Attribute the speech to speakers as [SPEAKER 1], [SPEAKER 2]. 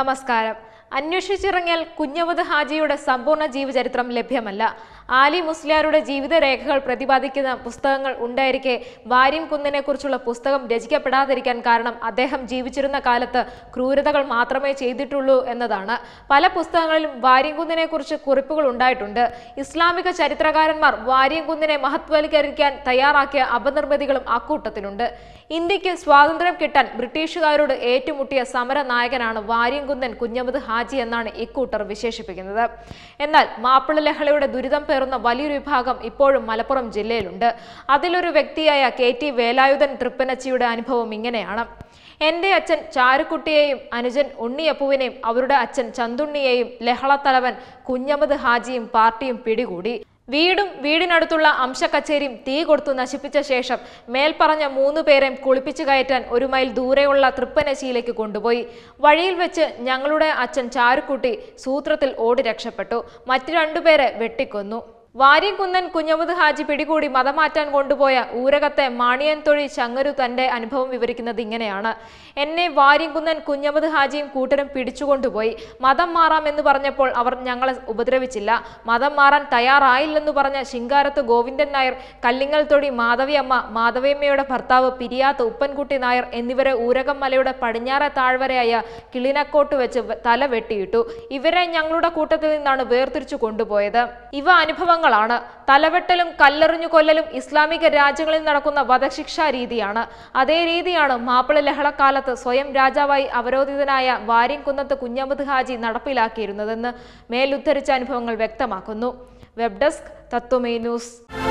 [SPEAKER 1] നമസ്കാരം അന്വേഷിച്ചിറങ്ങിയാൽ കുഞ്ഞമുദ് ഹാജിയുടെ സമ്പൂർണ്ണ ജീവചരിത്രം ലഭ്യമല്ല ആലി മുസ്ലിയാരുടെ ജീവിതരേഖകൾ പ്രതിപാദിക്കുന്ന പുസ്തകങ്ങൾ ഉണ്ടായിരിക്കെ വാര്യം കുന്നിനെക്കുറിച്ചുള്ള പുസ്തകം രചിക്കപ്പെടാതിരിക്കാൻ കാരണം അദ്ദേഹം ജീവിച്ചിരുന്ന കാലത്ത് ക്രൂരതകൾ മാത്രമേ ചെയ്തിട്ടുള്ളൂ എന്നതാണ് പല പുസ്തകങ്ങളിലും വാര്യംകുന്നിനെക്കുറിച്ച് കുറിപ്പുകൾ ഉണ്ടായിട്ടുണ്ട് ഇസ്ലാമിക ചരിത്രകാരന്മാർ വാര്യംകുന്നിനെ മഹത്വവൽക്കരിക്കാൻ തയ്യാറാക്കിയ അപനിർമ്മിതികളും അക്കൂട്ടത്തിലുണ്ട് ഇന്ത്യക്ക് സ്വാതന്ത്ര്യം കിട്ടാൻ ബ്രിട്ടീഷുകാരോട് ഏറ്റുമുട്ടിയ സമര നായകനാണ് വാര്യംകുന്നൻ കുഞ്ഞമുദ് ഹാജി എന്നാണ് ഇക്കൂട്ടർ വിശേഷിപ്പിക്കുന്നത് എന്നാൽ മാപ്പിള ലഹളയുടെ ദുരിതം പേറുന്ന വലിയൊരു വിഭാഗം ഇപ്പോഴും മലപ്പുറം ജില്ലയിലുണ്ട് അതിലൊരു വ്യക്തിയായ കെ ടി വേലായുധൻ തൃപ്പനച്ചിയുടെ അനുഭവം ഇങ്ങനെയാണ് എന്റെ അച്ഛൻ ചാരുക്കുട്ടിയെയും അനുജൻ ഉണ്ണിയപ്പുവിനെയും അവരുടെ അച്ഛൻ ചന്തുണ്ണിയെയും ലഹള തലവൻ കുഞ്ഞമത് ഹാജിയും പാർട്ടിയും പിടികൂടി വീടും വീടിനടുത്തുള്ള അംശക്കച്ചേരിയും തീ കൊടുത്തു നശിപ്പിച്ച ശേഷം മേൽപ്പറഞ്ഞ മൂന്ന് പേരെയും കുളിപ്പിച്ചു കയറ്റാൻ ഒരു മൈൽ ദൂരെയുള്ള തൃപ്പനശിയിലേക്ക് കൊണ്ടുപോയി വഴിയിൽ വെച്ച് ഞങ്ങളുടെ അച്ഛൻ ചാരുക്കുട്ടി സൂത്രത്തിൽ ഓടി രക്ഷപ്പെട്ടു മറ്റു രണ്ടുപേരെ വെട്ടിക്കൊന്നു വാര്യംകുന്നൻ കുഞ്ഞമുദ് ഹാജി പിടികൂടി മതം മാറ്റാൻ കൊണ്ടുപോയ ഊരകത്തെ മാണിയൻ തൊഴി ചങ്ങരു തന്റെ അനുഭവം വിവരിക്കുന്നത് ഇങ്ങനെയാണ് എന്നെ വാര്യംകുന്നൻ കുഞ്ഞമുദ് ഹാജിയും കൂട്ടരും പിടിച്ചുകൊണ്ടുപോയി മതം മാറാമെന്ന് പറഞ്ഞപ്പോൾ അവർ ഞങ്ങളെ ഉപദ്രവിച്ചില്ല മതം മാറാൻ തയ്യാറായില്ലെന്ന് പറഞ്ഞ ശിങ്കാരത്ത് ഗോവിന്ദൻ നായർ കല്ലിങ്ങൽ തൊടി മാധവിയമ്മ മാധവിയമ്മയുടെ ഭർത്താവ് പിരിയാത്ത് ഉപ്പൻകുട്ടി നായർ എന്നിവരെ ഊരകം മലയുടെ പടിഞ്ഞാറെ താഴ്വരയായ കിളിനക്കോട്ട് വെച്ച് വ- തല വെട്ടിയിട്ടു ഇവരെ ഞങ്ങളുടെ കൂട്ടത്തിൽ നിന്നാണ് വേർതിരിച്ചു കൊണ്ടുപോയത് ഇവ അനുഭവങ്ങളാണ് തലവെട്ടലും കല്ലെറിഞ്ഞു കൊല്ലലും ഇസ്ലാമിക രാജ്യങ്ങളിൽ നടക്കുന്ന വധശിക്ഷാ രീതിയാണ് അതേ രീതിയാണ് മാപ്പിള ലഹളക്കാലത്ത് സ്വയം രാജാവായി അവരോധിതനായ വാര്യംകുന്നത്ത് കുഞ്ഞമ്മദ് ഹാജി നടപ്പിലാക്കിയിരുന്നതെന്ന് മേലുദ്ധരിച്ച അനുഭവങ്ങൾ വ്യക്തമാക്കുന്നു വെബ് ഡെസ്ക് തത്വമേ ന്യൂസ്